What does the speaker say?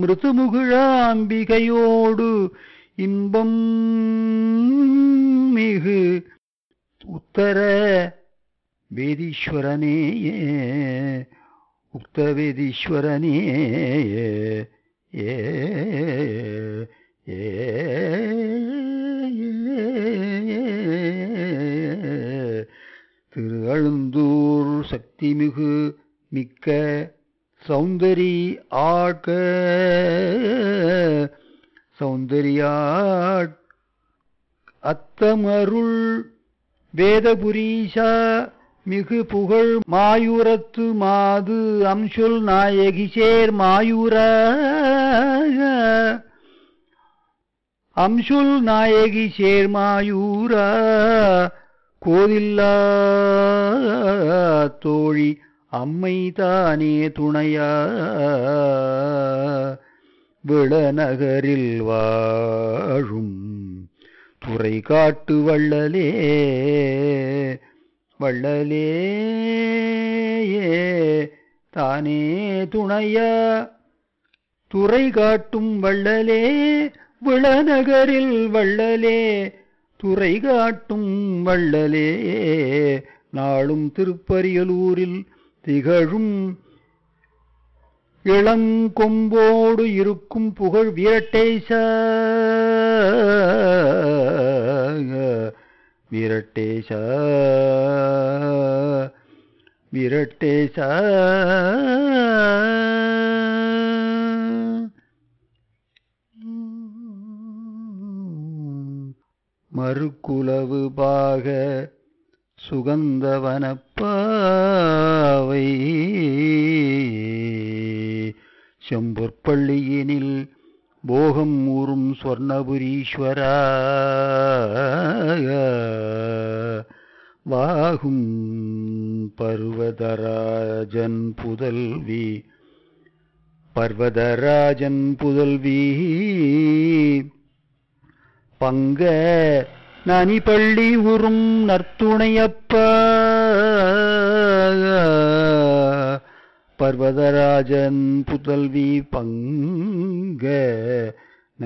ரிதுமுகிழாம்பிகையோடு இன்பம் மிகு உத்தர வேதீஸ்வரனேயே உக்த வேதீஸ்வரனே ஏ ஏ திரு அழுந்தூர் சக்திமிகு மிக்க சௌந்தரி ஆட்க சௌந்தரியாட் அத்தமருள் வேதபுரீஷா மிகு புகழ் மாயூரத்து மாது அம்சுல் நாயகி சேர் மாயூர அம்சுல் நாயகி சேர் மாயூரா கோதில்லா தோழி அம்மை தானே துணையா விளநகரில் வாழும் துறை காட்டு வள்ளலே வள்ளலே தானே துணையா துறை காட்டும் வள்ளலே விளநகரில் வள்ளலே துறை காட்டும் வள்ளலே நாளும் திருப்பரியலூரில் திகழும் இளங்கொம்போடு இருக்கும் புகழ் வீரட்டேச வீரட்டேச வீரட்டேச மறுக்குலவு பாக சுகந்தவனப்பாவை செம்பொற்பள்ளியினில் போகம் ஊறும் சொர்ணபுரீஸ்வரா வாகும் பர்வதராஜன் புதல்வி பர்வதராஜன் புதல்வி பங்க நனிபள்ளி உறும் நற்துணையப்ப பர்வதராஜன் புதல்வி பங்க